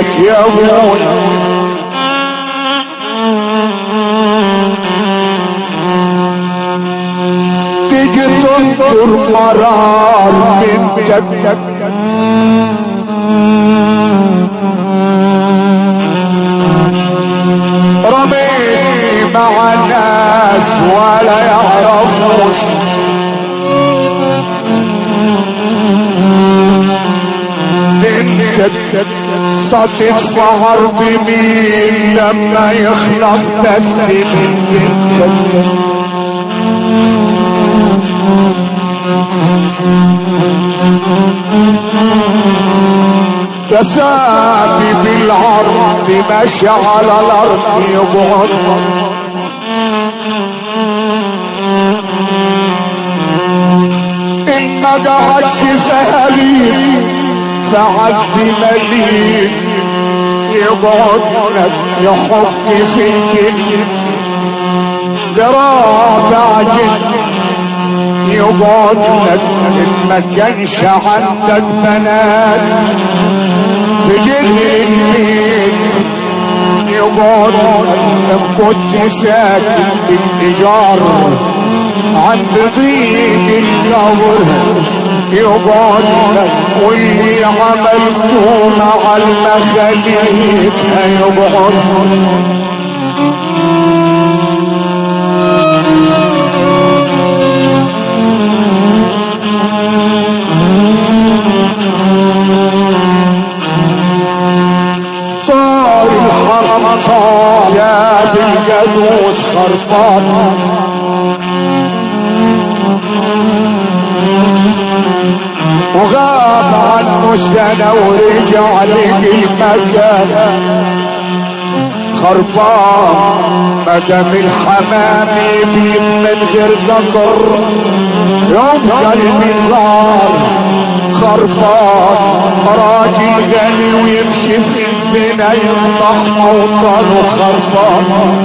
لك يا ابويا تيجي تنظر مرار بنتك رميني مع الناس ولا يعرفوش بنتك ستدفع بمين لما يخلص بس من بنتك يسابي بالعرض ماشي على الارض يقعد ان ما قعدش فهليل فعز مليل يقعد لك يحط في الكل لرابع جد يقعد لك ان ما كانش عندك بنات في جد البيت يقعد لك ان كنت ساكن بالايجار عند ضيق القبر يقعد لك واللي عملته مع المخاليق هيقعد طار الحرم طار جاب الجدوس خربان وغاب عنه السنة ورجع لك المكان خربان مدام الحمام يبيض من غير ذكر يبقى المنظار خربان راجل غني ويمشي في الزنا يفضح موطنه خربان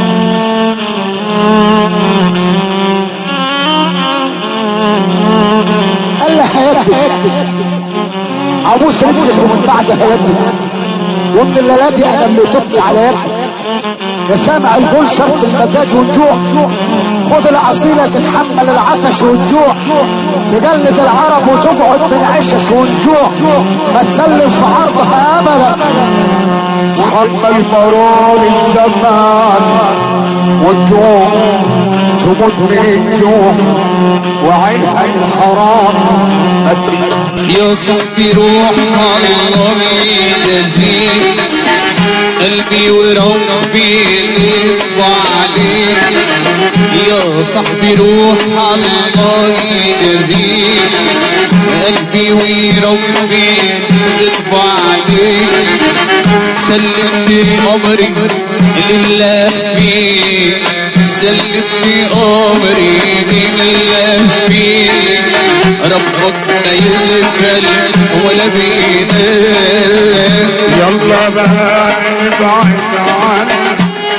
قال لي هيدك ابوس رجلك ومن بعد هيدك ومن الليلات دي انا اللي تبكي على يدك يا سامع البول شرط المزاج والجوع خد العصيلة تتحمل العطش والجوع تجلد العرب وتقعد من عشش والجوع ما تسلم في عرضها ابدا تحمل مرار الزمان والجوع تموت من الجوع وعينها الحرام أدري يا صاحبي روح الله يجزيك قلبي وربي يرضى عليك يا صاحبي روح الله يجزيك قلبي وربي يرضى عليك سلمت امري لله فيك سلمت امري لله فيك ربنا يقبل ولا بينام يلا بقى ابعد عني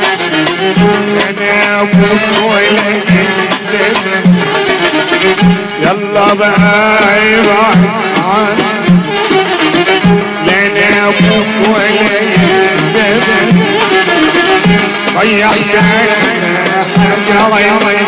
انا ابوك ولا كذب يلا بقى ابعد عني لا انا ابوك ولا كذب ضيعت حاجة غيرك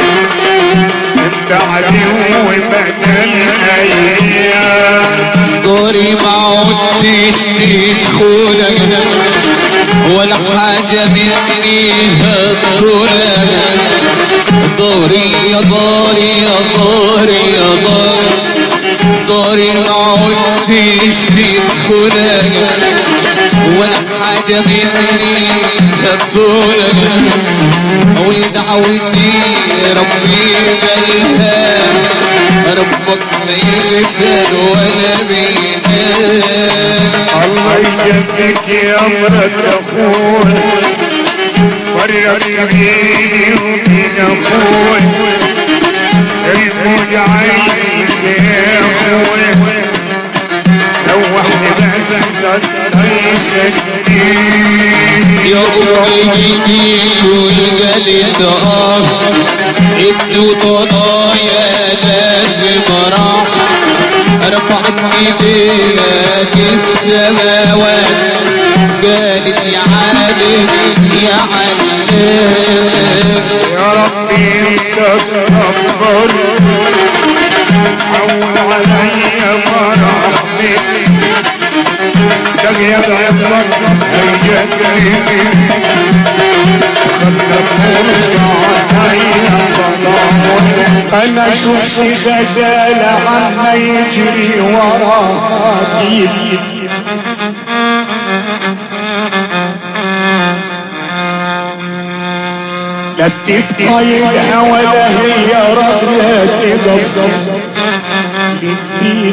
انت عدو وبدل ايام دوري ما عدتش تدخلك ولا حاجة مني هتطولك دوري يا داري يا داري يا داري داري ما عدتش تدخلك ولا حاجة مني هتطولك ودعوتي ربي قالها ربك ما يغفر ولا بينام الله يجدك يا مرة اخوي فرق بيني وبين اخوي الموج عايز يا اخوي روحني بس يا أمي جيت وقالي اه ابني وطايا لازم راح رفعت ايديك السماوات قالت يا عالم يا علام يا ربي انت استغفر حول علي مرحمتي دق يا بعزك هيجتني خلك فرصة علي ظلام انا شفت غزالة عما يجري وراها جيل لا بتبطيلها ولا هي راضية تقف للدين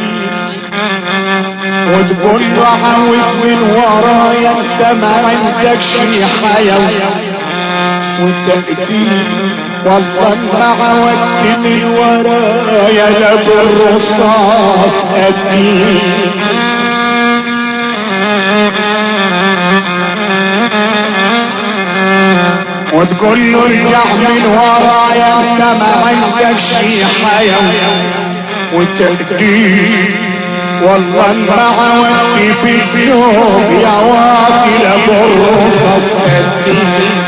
وتقول له عاود من ورايا انت ما عندكش حياة وتأديب والله ما عودت من ورايا لا بالرصاص أدين وتقول له ارجع من ورايا انت ما عندكش حياة وتأديب والله ما عودت باليوم يا واكل بالرصاص أدين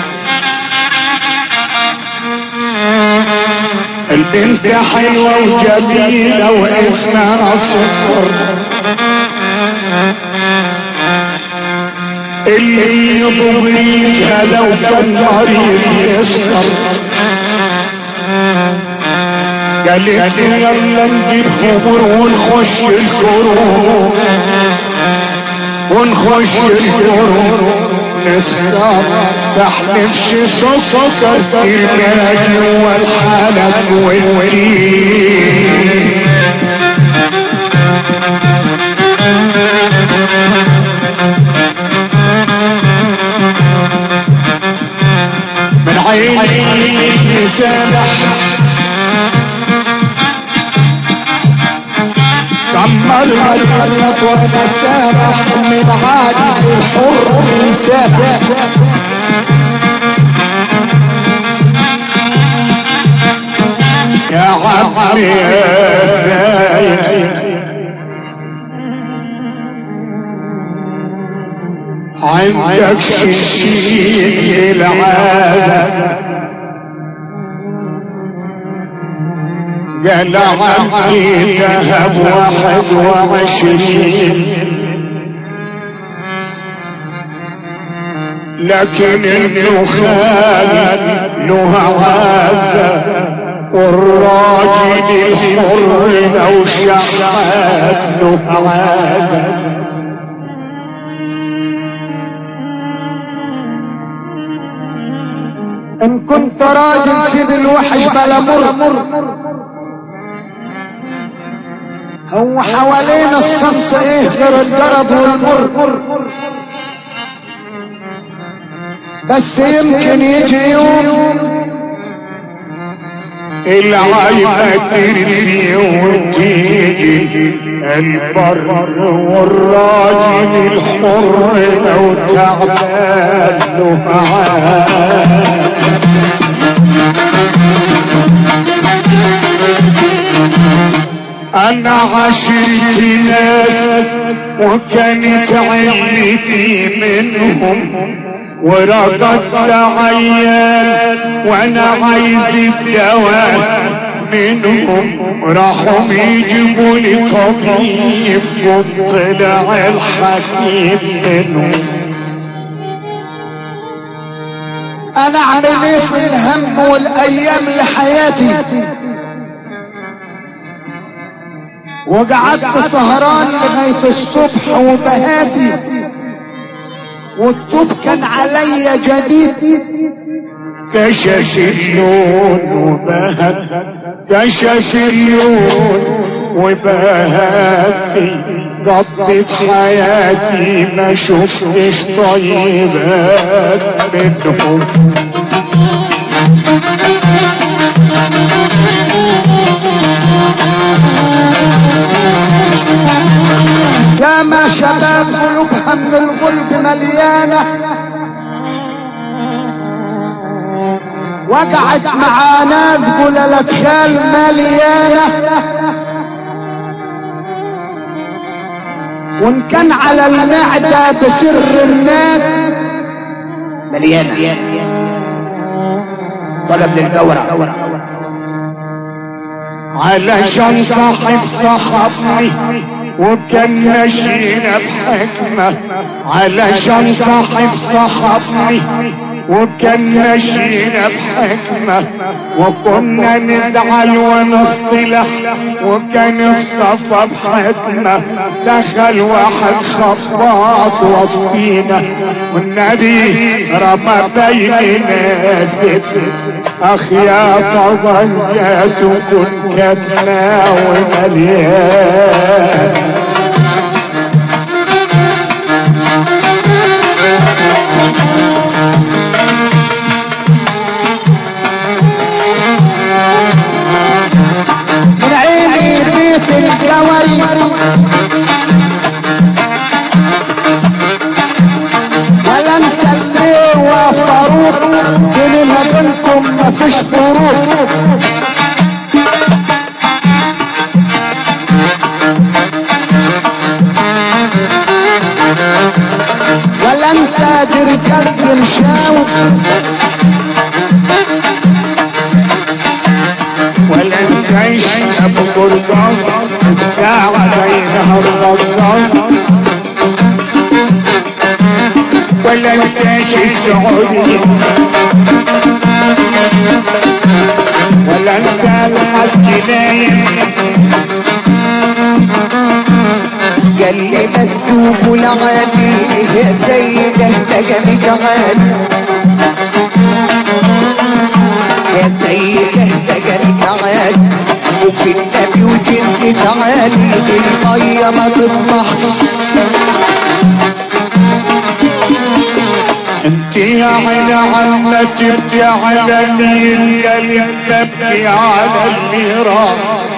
البنت حلوة وجميلة واسمها سكر اللي يضغيها لو كان مريض يسكر قالت لي يلا نجيب خمر ونخش الكروب ونخش الكروب نسكر تحلفش سكر الماء جوا الحلب والوريد من عينيك مسامح عمر الغلط وانا سامح من عادي الحر يسامح يا عمي يا سايح عندك شيء العادة قال عندي ذهب واحد وعشرين لكن النخال له عادة والراجل الحر لو شحات له عادة ان كنت راجل سيب الوحش بلا مر هو حوالينا الصمت ايه غير الجرد والمر بس يمكن يجي يوم العيبة ترفي وتيجي البر والراجل الحر لو تعبان له عاد انا عشرت ناس وكانت عيلتي منهم ورقدت عيال وانا عايز الدواء منهم راحوا يجيبوا لي طبيب وطلع الحكيم منهم انا اعمل ايه في الهم والايام لحياتي وقعدت سهران لغاية الصبح وبهاتي والطوب كان عليا جديد كشف اللون وبهت كشف اللون وبهتي قضيت حياتي ما شفتش طيبات منهم يا ما شباب قلوبها من الغلب مليانة وقعت مع ناس قول الادخال مليانة وان كان على المعدة بسر الناس مليانة طلب للجورة علشان صاحب صاحبني وكان ماشينا بحكمة علشان صاحب صاحبني وكان ماشينا بحكمة وكنا نزعل ونصطلح وكان الصفا بحكمة دخل واحد خباط وسطينا والنبي رمى بيننا فتنة اخ يا طبنجات كن كتنا ومليان من عيني بيت الجوري ولا انسى اللي وفروك بيني ما بينكم مفيش فروق ولا انسى دي رجال مشاوي ولا انساش ابو قرطان الساعة بينها الغضان ولا انساش السعودية ولا انسى الحج نايم قال لي مكتوب العالي يا سيدة نجمك غالي يا سيدة نجمك غالي وفي النبي وجنت تعالي المية ما تطلعش انت يا عيني عم تبكي على النيل قال تبكي على النيران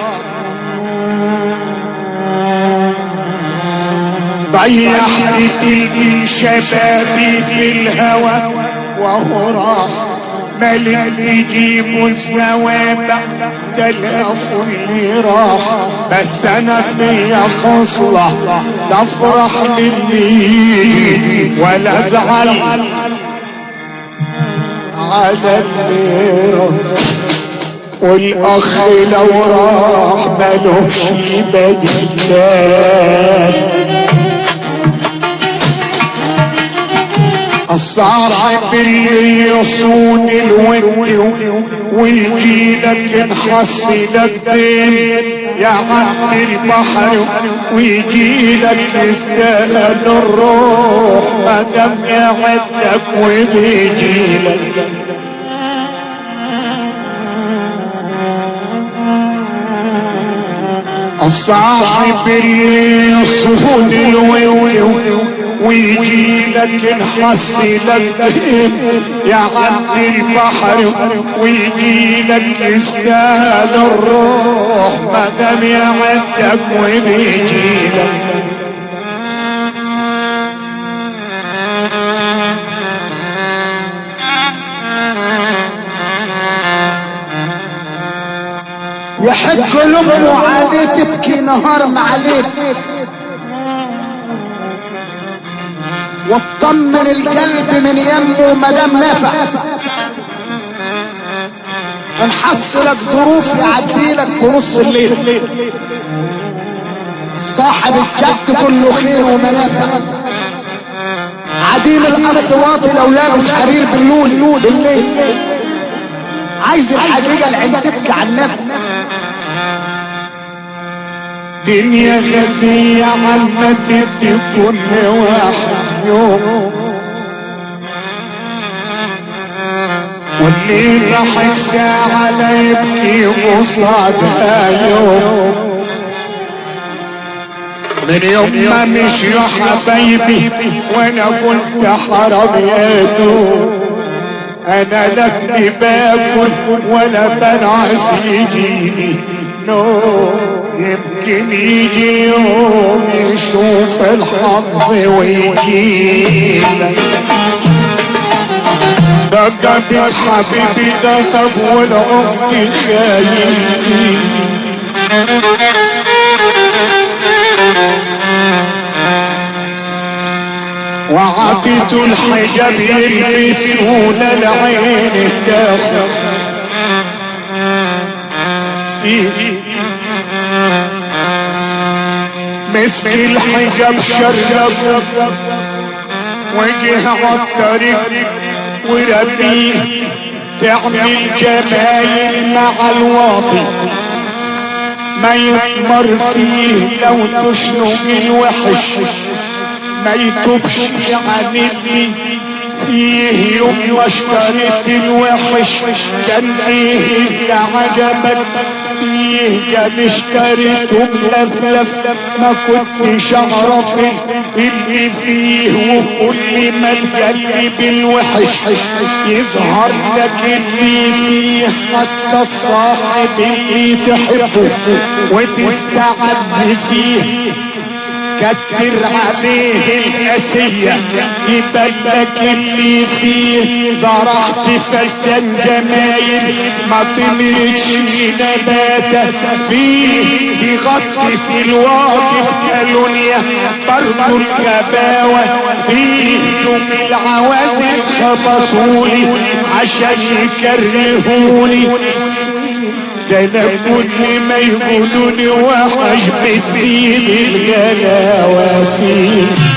ضيعت تلقي شبابي في الهوى وهو راح ملك يجيب الثواب تلاف اللي راح بس انا فيا خصلة تفرح مني ولا ازعل على اللي راح والاخ لو راح ملوش بديل الصاحب اللي يصون الود ويجي لك نحصلك دين يا عم البحر ويجي لك يستاهل الروح ما دام يعدك وبيجي لك الصاحب اللي يصون الود ويجي لك نحصلك يا عبد البحر ويجي لك يستاهل الروح ما دام يعدك وبيجي لك يحق لامه عليه تبكي نهار مع ليل وتطمن القلب من يمه مدام نافع نحصلك ظروف يعديلك في نص الليل صاحب الكبت كله خير ومنافع عديم الاصوات لو لابس حرير باللول بالليل عايز الحقيقه العين تبكي على النفس دنيا غزية عم تدي كل واحد يوم واللي ضحك ساعة لا يبكي قصادها يوم من يوم ما مشي حبايبي وانا قلت حرام يا دوب انا لك باكل ولا بنعس يجيني نو يمكن يجي يوم يشوف الحظ ويجيلك بقى بيت حبيبي دهب والعمر خايف فيه وعطيت الحجاب يلبسون العين الداخل فيه مسك الحجاب شرب وجه عالطريق وربيه تعمل جمايل مع الواطي ما يثمر فيه لو تشنق الوحش ما يتوبش عن اللي فيه يوم مشكرة الوحش كان ايه اللي عجبك فيه كان اشتريته ملفلف ما كنتش اعرف اللي فيه وكل ما تقلب الوحش يظهر لك اللي فيه حتى الصاحب اللي تحبه وتستعد فيه كتر عليه الأسية يبلك اللي فيه ضرعت فلتن جمايل ما طمرتش نباتة فيه يغطس الواقف كالونيا برضو الكباوة فيه يوم العوازل خبطولي عشان يكرهوني ده انا كل ما يقولوا لي وحش بتزيد الغلاوة فيه